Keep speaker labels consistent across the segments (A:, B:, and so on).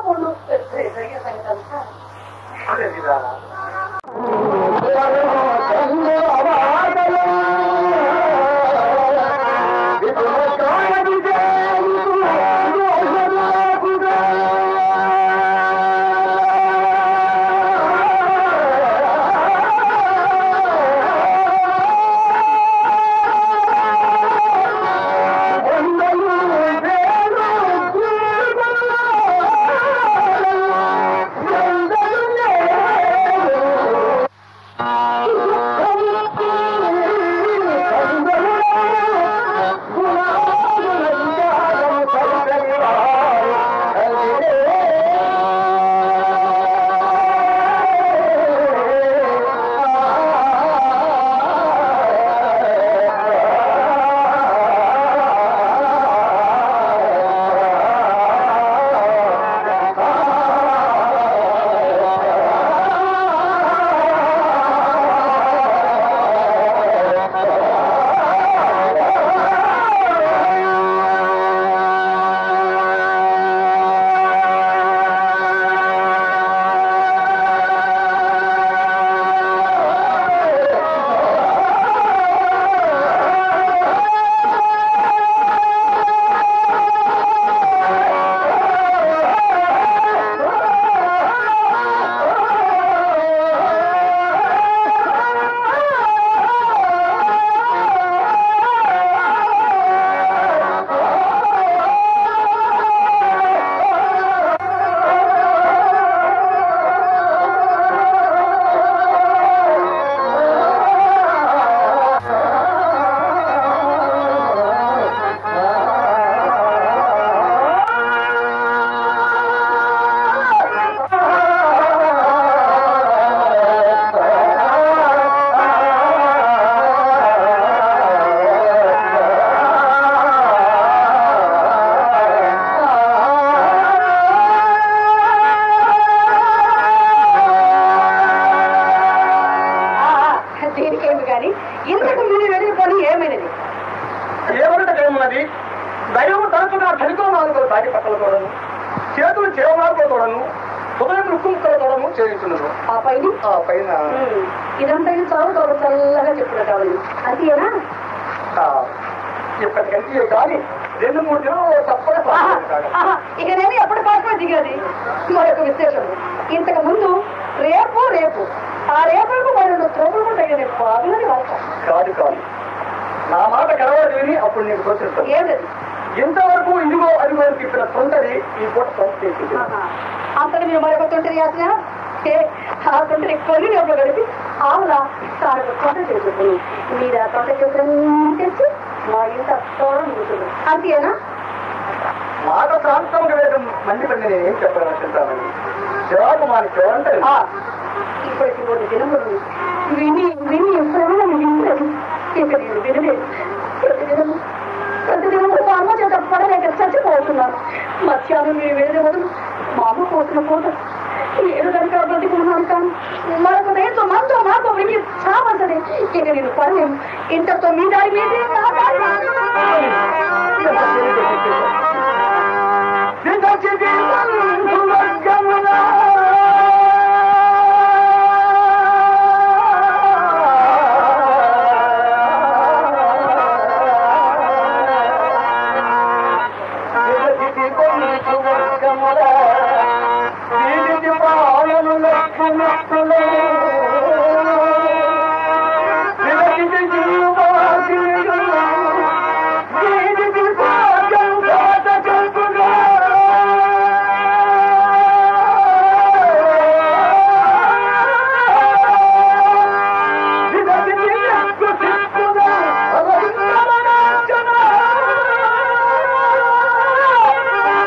A: ఉండు జరిగే సంగతి అంతా దీనికేమి కానీ ఇంతకు ముందు వెళ్ళిపోయి ఏమైనది
B: ఏమన్నట ఏమున్నది దైవం తరచుగా ధనికో నాలుగు దాటి పక్కల తోడను చేతులు చేవనాలుగో తోడను హృదయం రుక్కుంకల తోడను చేయించున్నది
A: ఆ పైన
B: ఆ పైన
A: ఉమ్, ఇదంతా ఇది చాలు చాలు చల్లగా చెప్పులు కావాలి అంతేనా
B: ఆ, ఇప్పటికంటే కానీ రెండు మూడు దినాలు తప్పక
A: ఆహా,
B: కాదు
A: ఆహా, ఇక నేను ఎప్పుడు పాటలో దిగేది మరొక విశేషం ఇంతకు ముందు రేపు రేపు ఆ రేపటికి రెండు త్రోపులు ఉంటాయి రేపు బాగున్నది వార్త
B: కాదు కాదు నా మాట కలవదు విని అప్పుడు నీకు తోచిస్తాను
A: ఏమిటది
B: ఇంతవరకు ఇదిగో అదిగో అని చెప్పిన తొందరి ఈ పూట సంస్కృతి
A: ఆహా. అంతకు మీరు మరొక తొంటరి యాసిన ఏ, ఆ తొంటరి కొన్ని రేపులు గడిపి ఆవుల తాను తొంట చేసుకుని మీరు ఆ తొంట చేసుకుని తెచ్చి మా ఇంత తోడం ఉంటుంది అంతేనా
B: మాట ప్రాంతంగా వేదం మంది పని నేను ఏం చెప్పాలనుకుంటానని జవాబు మానికి అంటే
A: ఆ, ఇప్పటికి కొన్ని దినములు విని విని ఎప్పుడైనా వినలేదు ఇక నేను వినలేదు ప్రతిదినము ప్రతిదినము మా అమ్మ చేత పడలేక చచ్చిపోతున్నాను మధ్యాహ్నం మీరు వెళ్ళే వదులు మా అమ్మ పోసిన పూట ఏడు గంటల బ్రతికున్నాను కానీ మరొక దేంతో మనతో మాతో విని చావంతది ఇక నేను పడలేను ఇంతతో మీ దారి మీదే నా దారి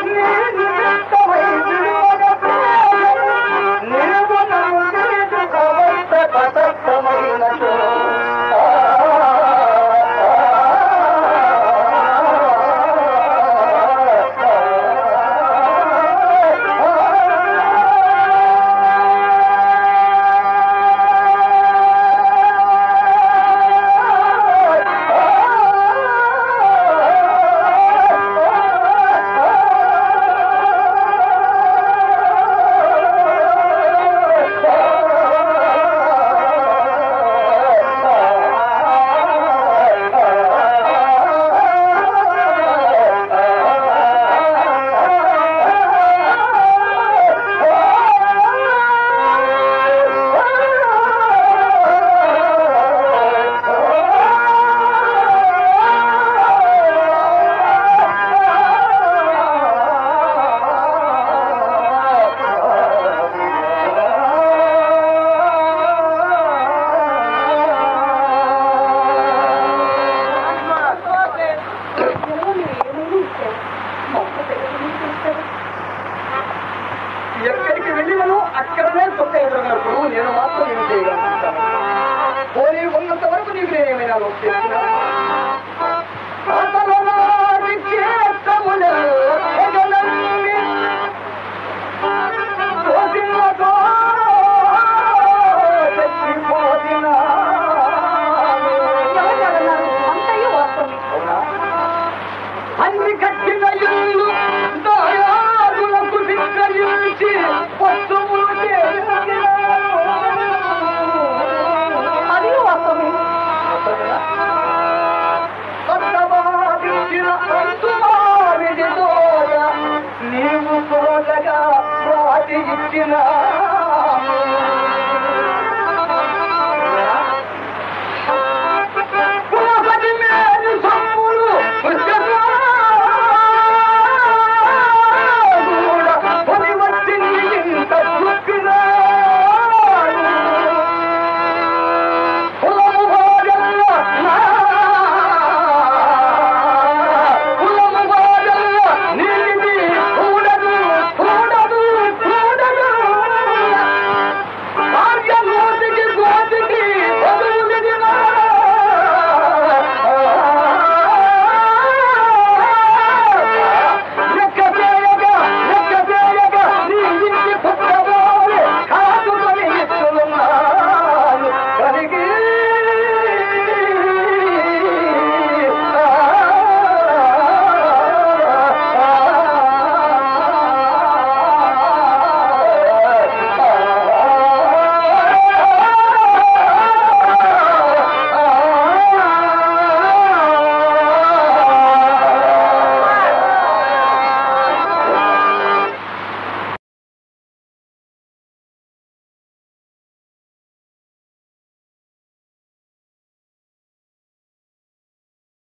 B: నీవు వెళ్ళినను అక్కడనే తొక్క ఎదురున్నప్పుడు నేను మాత్రం ఏం చేయగలుగుతాను పోనీ ఉన్నంత వరకు నీకు నేను ఏమైనా లోపు చేస్తున్నా అతలనాటి క్షేత్రములో జగనన్ని తోసినతో చచ్చిపోతినాను.
A: ఎవరన్నారు అంతయు వాస్తవం
B: అవునా? అన్ని కట్టిన ఇల్లు దాయాదులకు ధిక్కరించి వస్తువులు చేసినాను.
A: అది వాస్తవమే
B: కొత్తవాడిచ్చిన అంతువాడిది తోడ, నీవు తోడగా వాటి ఇచ్చిన